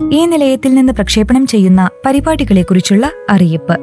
ഈ നിലയത്തിൽ നിന്ന് പ്രക്ഷേപണം ചെയ്യുന്ന പരിപാടികളെക്കുറിച്ചുള്ള അറിയിപ്പ്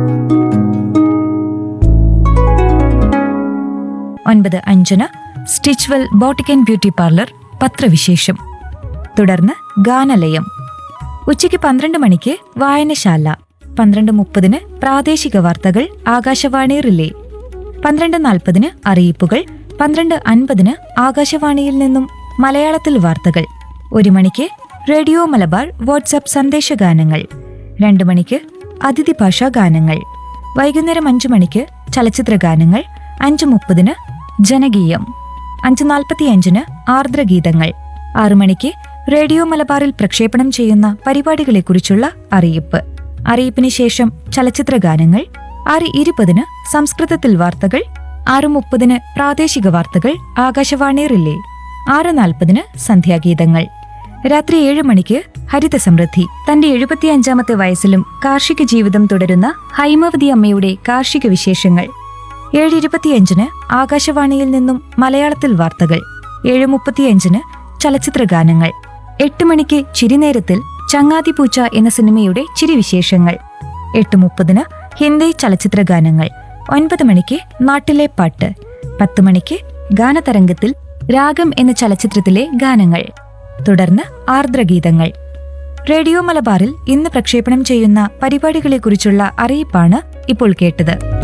ഒൻപത് അഞ്ചിന് Stitchwell boutique and beauty parlour പത്രവിശേഷം തുടർന്ന് ഗാനലയം ഉച്ചയ്ക്ക് പന്ത്രണ്ട് മണിക്ക് വായനശാല പന്ത്രണ്ട് മുപ്പതിന് പ്രാദേശിക വാർത്തകൾ ആകാശവാണി റിലേ പന്ത്രണ്ട് നാൽപ്പതിന് അറിയിപ്പുകൾ പന്ത്രണ്ട് അൻപതിന് ആകാശവാണിയിൽ നിന്നും മലയാളത്തിൽ വാർത്തകൾ ഒരു മണിക്ക് റേഡിയോ മലബാർ വാട്സാപ്പ് സന്ദേശഗാനങ്ങൾ രണ്ട് മണിക്ക് അതിഥി ഭാഷാ ഗാനങ്ങൾ വൈകുന്നേരം അഞ്ചു മണിക്ക് ചലച്ചിത്ര ഗാനങ്ങൾ അഞ്ചു മുപ്പതിന് ജനകീയം അഞ്ച് നാൽപ്പത്തിയഞ്ചിന് ആർദ്രഗീതങ്ങൾ ആറു മണിക്ക് റേഡിയോ മലബാറിൽ പ്രക്ഷേപണം ചെയ്യുന്ന പരിപാടികളെക്കുറിച്ചുള്ള അറിയിപ്പ് അറിയിപ്പിന് ശേഷം ചലച്ചിത്ര ഗാനങ്ങൾ ആറ് ഇരുപതിന് സംസ്കൃതത്തിൽ വാർത്തകൾ ആറ് മുപ്പതിന് പ്രാദേശിക വാർത്തകൾ ആകാശവാണി റിലേ ആറ് നാൽപ്പതിന് സന്ധ്യാഗീതങ്ങൾ രാത്രി ഏഴ് മണിക്ക് ഹരിത സമൃദ്ധി തന്റെ എഴുപത്തിയഞ്ചാമത്തെ വയസ്സിലും കാർഷിക ജീവിതം തുടരുന്ന ഹൈമവതി അമ്മയുടെ കാർഷിക വിശേഷങ്ങൾ ഏഴ് ഇരുപത്തിയഞ്ചിന് ആകാശവാണിയിൽ നിന്നും മലയാളത്തിൽ വാർത്തകൾ ഏഴ് മുപ്പത്തിയഞ്ചിന് ചലച്ചിത്ര ഗാനങ്ങൾ എട്ട് മണിക്ക് ചിരിനേരത്തിൽ ചങ്ങാതി പൂച്ച എന്ന സിനിമയുടെ ചിരിവിശേഷങ്ങൾ എട്ട് മുപ്പതിന് ഹിന്ദി ചലച്ചിത്ര ഗാനങ്ങൾ ഒൻപത് മണിക്ക് നാട്ടിലെ പാട്ട് പത്ത് മണിക്ക് ഗാനതരംഗത്തിൽ രാഗം എന്ന ചലച്ചിത്രത്തിലെ ഗാനങ്ങൾ തുടർന്ന് ആർദ്രഗീതങ്ങൾ റേഡിയോ മലബാറിൽ ഇന്ന് പ്രക്ഷേപണം ചെയ്യുന്ന പരിപാടികളെക്കുറിച്ചുള്ള അറിയിപ്പാണ് ഇപ്പോൾ കേട്ടത്